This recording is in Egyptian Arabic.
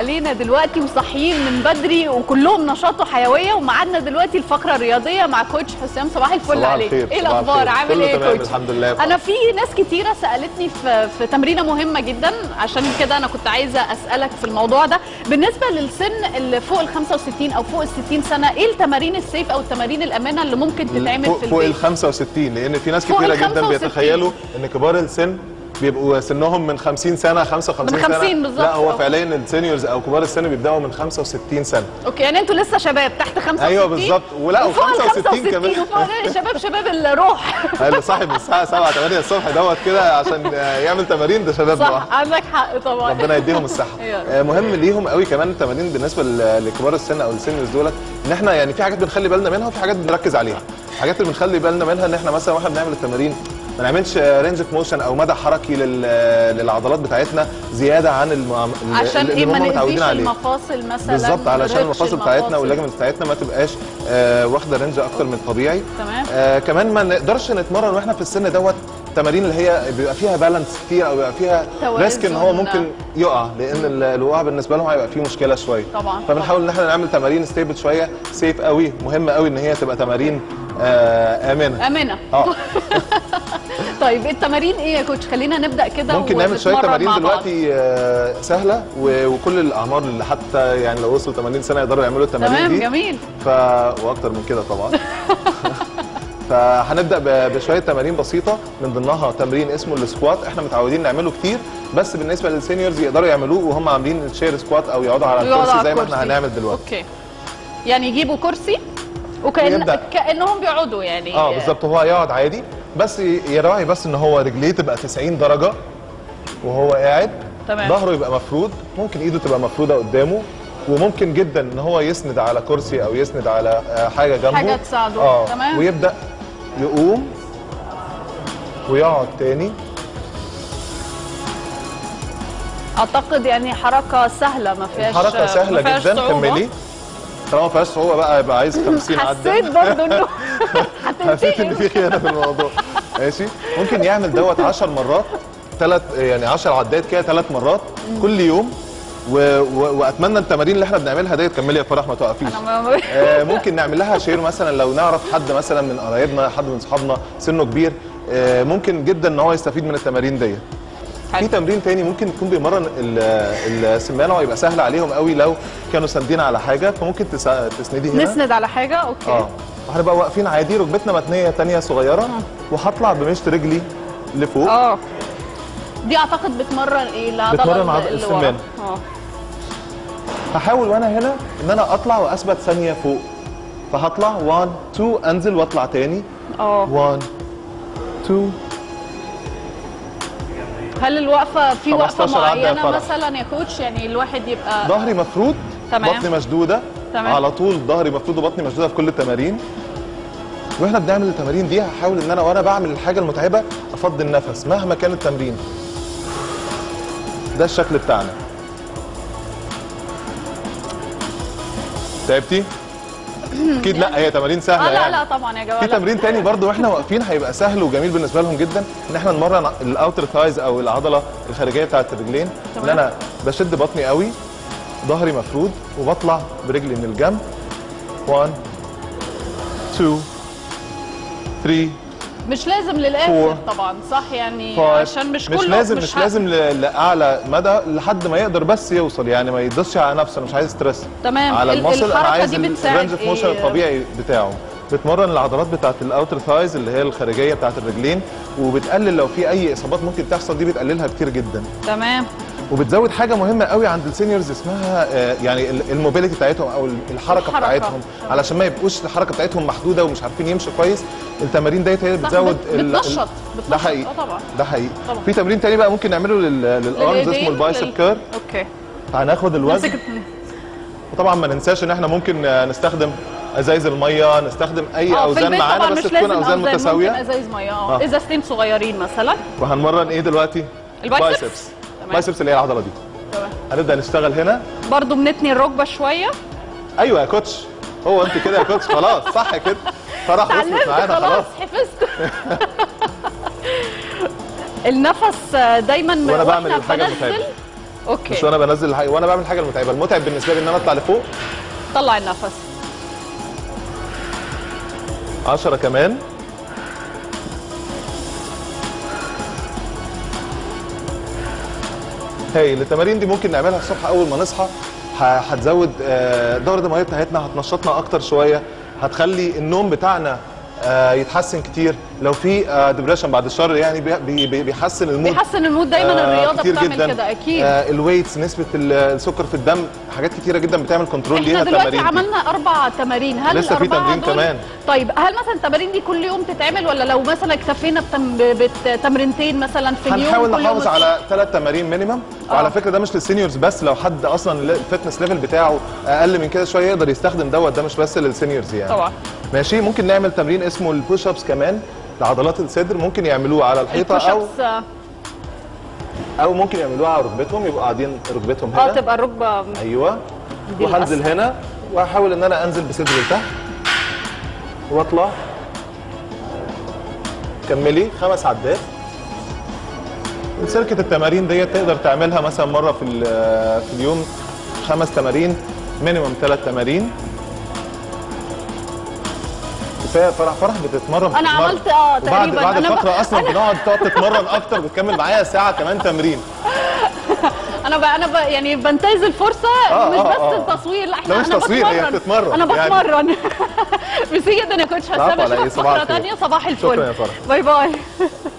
علينا دلوقتي وصاحيين من بدري وكلهم نشاط وحيويه ومعادنا دلوقتي الفقره الرياضيه مع كوتش حسام صباح الفل صباح عليك الخير، ايه صباح الاخبار الخير. عامل كله ايه يا تمام، كوتش الحمد لله. انا في ناس كتيره سالتني في في تمرينه مهمه جدا عشان كده انا كنت عايزه اسالك في الموضوع ده بالنسبه للسن اللي فوق ال 65 او فوق ال 60 سنه ايه التمارين السيف او التمارين الامنه اللي ممكن تتعمل فوق, في فوق ال البيت 65 لان في ناس فوق كتيره ال جدا 65. بيتخيلوا ان كبار السن بيبقوا سنهم من 50 سنه 55 من سنه 50 بالظبط. لا هو أه. فعليا السينيورز او كبار السن بيبداوا من 65 سنه اوكي يعني انتوا لسه شباب تحت 65 أيوة بالظبط. ولا وفوق ال 65 كمان. وفوق ال- شباب شباب الروح اللي صاحي من الساعه 7 8 الصبح دوت كده عشان يعمل تمارين ده شباب صح لوحده. عندك حق طبعا ربنا يديهم الصحه أيوة. آه، مهم ليهم قوي كمان التمارين بالنسبه ل- لكبار السن او السينيورز دولت ان احنا يعني في حاجات بنخلي بالنا منها وفي حاجات بنركز عليها الحاجات اللي بنخلي بالنا منها ان احنا مثلا واحنا بنعمل التمارين ما نعملش رينج اوف موشن او مدى حركي لل- للعضلات بتاعتنا زياده عن المع... عشان اللي ايه ما هم متعودين نأذيش عليه المفاصل مثلا بالظبط علشان نرهقش المفاصل بتاعتنا المفاصل. والليجمنت بتاعتنا ما تبقاش آه واخده رينج اكتر من الطبيعي تمام. آه كمان ما نقدرش نتمرن واحنا في السن دوت تمارين اللي هي بيبقى فيها بالانس كتير او بيبقى فيها توازن. ريسك ان هو ممكن يقع لان ال- الوقوع بالنسبه لهم هيبقى فيه مشكله شويه طبعاً. فبنحاول ان احنا نعمل تمارين ستيبل شويه سيف قوي مهم قوي ان هي تبقى تمارين آه امنه امنه اه طيب التمارين ايه يا كوتش خلينا نبدا كده ممكن نعمل شويه ونتمرن تمارين مع بعض. دلوقتي آه سهله و- وكل الاعمار اللي حتى يعني لو وصلوا 80 سنه يقدروا يعملوا التمارين تمام دي جميل ف واكتر من كده طبعا فهنبدا ب- بشويه تمارين بسيطه من ضمنها تمرين اسمه السكوات احنا متعودين نعمله كتير بس بالنسبه للسينيورز يقدروا يعملوه وهم عاملين الشير سكوات او يقعدوا على يقعدوا الكرسي على زي ما الكرسي. احنا هنعمل دلوقتي اوكي يعني يجيبوا كرسي وكأن ويبدأ. كانهم بيقعدوا يعني اه بالظبط هو هيقعد عادي بس ي- يراعي بس ان هو رجليه تبقى 90 درجه وهو قاعد تمام. ظهره يبقى مفرود ممكن ايده تبقى مفروده قدامه وممكن جدا ان هو يسند على كرسي او يسند على آه، حاجه جنبه حاجة تساعده. اه تمام. ويبدا يقوم ويقعد تاني اعتقد يعني حركه سهله ما فيهاش حركه ما سهله فيهاش جدا صعوبة. كملي طالما ما فيهاش صعوبه بقى يبقى عايز 50 عدة حسيت برضه انه حسيت ان هتنتهي في خيانه في الموضوع ماشي ممكن يعمل دوت 10 مرات ثلاث يعني 10 عدات كده ثلاث مرات كل يوم و... و... واتمنى التمارين اللي احنا بنعملها ديت كملي يا فرح ما توقفيش انا ما- آه، ممكن نعمل لها شير مثلا لو نعرف حد مثلا من قرايبنا حد من اصحابنا سنه كبير آه، ممكن جدا ان هو يستفيد من التمارين ديت في حلو. تمرين تاني ممكن يكون بيمرن ال- السمانه ويبقى سهل عليهم قوي لو كانوا ساندين على حاجه فممكن تسا- تسندي هنا نسند على حاجه اوكي اه وهنبقى واقفين عادي ركبتنا متنيه تانية صغيره وهطلع بمشط رجلي لفوق اه دي اعتقد بتمرن ايه العضله بتمرن اللي- عض- اللي ورا. السمان. اه هحاول وانا هنا ان انا اطلع واثبت ثانيه فوق فهطلع 1 2 انزل واطلع تاني اه 1 2 هل الوقفه في وقفه 15 عدة يا معينه فرح. مثلا يا كوتش يعني الواحد يبقى ظهري مفرود تمام. بطني مشدوده تمام. على طول ظهري مفرود وبطني مشدوده في كل التمارين واحنا بنعمل التمارين دي هحاول ان انا وانا بعمل الحاجه المتعبه افضي النفس مهما كان التمرين ده الشكل بتاعنا تعبتي اكيد لا هي تمارين سهله اه لا يعني لا طبعا يا جماعه في لا. تمرين تاني برضو واحنا واقفين هيبقى سهل وجميل بالنسبه لهم جدا ان احنا نمرن الاوتر ثايز او العضله الخارجيه بتاعت الرجلين ان تمام. انا بشد بطني قوي ظهري مفرود وبطلع برجلي من الجنب 1 2 3 مش لازم للاخر Four. طبعا صح يعني 5 عشان مش كله مش لازم مش, ه- لازم ل- لاعلى مدى لحد ما يقدر بس يوصل يعني ما يدوسش على نفسه انا مش عايز ستريس تمام على ال- المصل انا الحركة عايز دي بتساعد الرينج اوف موشن إيه؟ الطبيعي بتاعه بتمرن العضلات بتاعت الاوتر ثايز اللي هي الخارجيه بتاعت الرجلين وبتقلل لو في اي اصابات ممكن تحصل دي بتقللها كتير جدا تمام وبتزود حاجه مهمه قوي عند السينيورز اسمها آه، يعني ال- الموبيليتي بتاعتهم او ال- الحركه, الحركة. بتاعتهم علشان ما يبقوش الحركه بتاعتهم محدوده ومش عارفين يمشوا كويس التمارين ديت هي صح، بتزود بت- ال- ال- بتنشط ده بتنشط حقيقي اه طبعا ده حقيقي طبعا. في تمرين تاني بقى ممكن نعمله لل- للارمز للإيدين اسمه البايسب لل- كير اوكي هناخد الوزن نمسك وطبعا ما ننساش ان احنا ممكن آه، نستخدم ازايز الميه نستخدم اي اه في اوزان البيت معانا طبعا بس مش تكون لازم اوزان ممكن متساويه ازايز ميه اه آه. ازازتين صغيرين مثلا وهنمرن ايه دلوقتي البايسبس؟ بايسبس تمام. بايسبس اللي هي العضله دي تمام هنبدا نشتغل هنا برضو بنتني الركبه شويه ايوه يا كوتش هو انت كده يا كوتش خلاص صح كده فرح وصلت اتعلمت معانا خلاص خلاص حفظت النفس دايما وأنا بعمل واحنا الحاجة بنزل المتعبة. اوكي مش وانا بنزل الحاجة وانا بعمل الحاجه المتعبه المتعب بالنسبه لي ان انا اطلع لفوق طلع النفس 10 كمان هايل التمارين دي ممكن نعملها الصبح اول ما نصحى ه- هتزود آه، الدوره الدمويه بتاعتنا هتنشطنا اكتر شويه هتخلي النوم بتاعنا آه، يتحسن كتير لو في ديبريشن بعد الشر يعني بي- بي- بي- بيحسن المود بيحسن المود دايما آه، الرياضه كتير بتعمل جدا. كده اكيد آه، الويتس نسبه ال- السكر في الدم حاجات كتيره جدا بتعمل كنترول ليها احنا دلوقتي التمارين دي. عملنا اربع تمارين هل لسه في الأربعة تمرين دول- كمان. طيب هل مثلا التمارين دي كل يوم تتعمل ولا لو مثلا اكتفينا بتم... بتمرينتين مثلا في اليوم هنحاول كل يوم نحافظ الصبح؟ على ثلاث تمارين مينيمم آه. وعلى فكره ده مش للسينيورز بس لو حد اصلا الفتنس ليفل بتاعه اقل من كده شويه يقدر يستخدم دوت ده مش بس للسينيورز يعني طبعا ماشي ممكن نعمل تمرين اسمه البوش ابس كمان لعضلات الصدر ممكن يعملوه على الحيطه البوش او ابس اه او ممكن يعملوها على ركبتهم يبقوا قاعدين ركبتهم هنا تبقى الركبه ايوه دي وهنزل الأسهل. هنا وهحاول ان انا انزل بصدري لتحت واطلع كملي خمس عدات سلكة التمارين ديت تقدر تعملها مثلا مرة في ال- في اليوم خمس تمارين مينيمم ثلاث تمارين كفايه فرح فرح بتتمرن أنا بتتمرن. عملت- آه، وبعد تقريباً. بعد أنا ب- فتره اصلا بنقعد تقعد تتمرن اكتر بتكمل معايا ساعه كمان تمرين انا ب... انا ب... يعني بنتهز الفرصه آه، مش آه، بس آه. التصوير لا احنا ده مش انا تصوير، هي بتمرن. بتتمرن انا يعني. بتمرن ميرسي جدا يا كوتش العفو حسام على إيه، اشوفك صباح مره الخير. ثانيه صباح الفل شكراً يا فرح. باي باي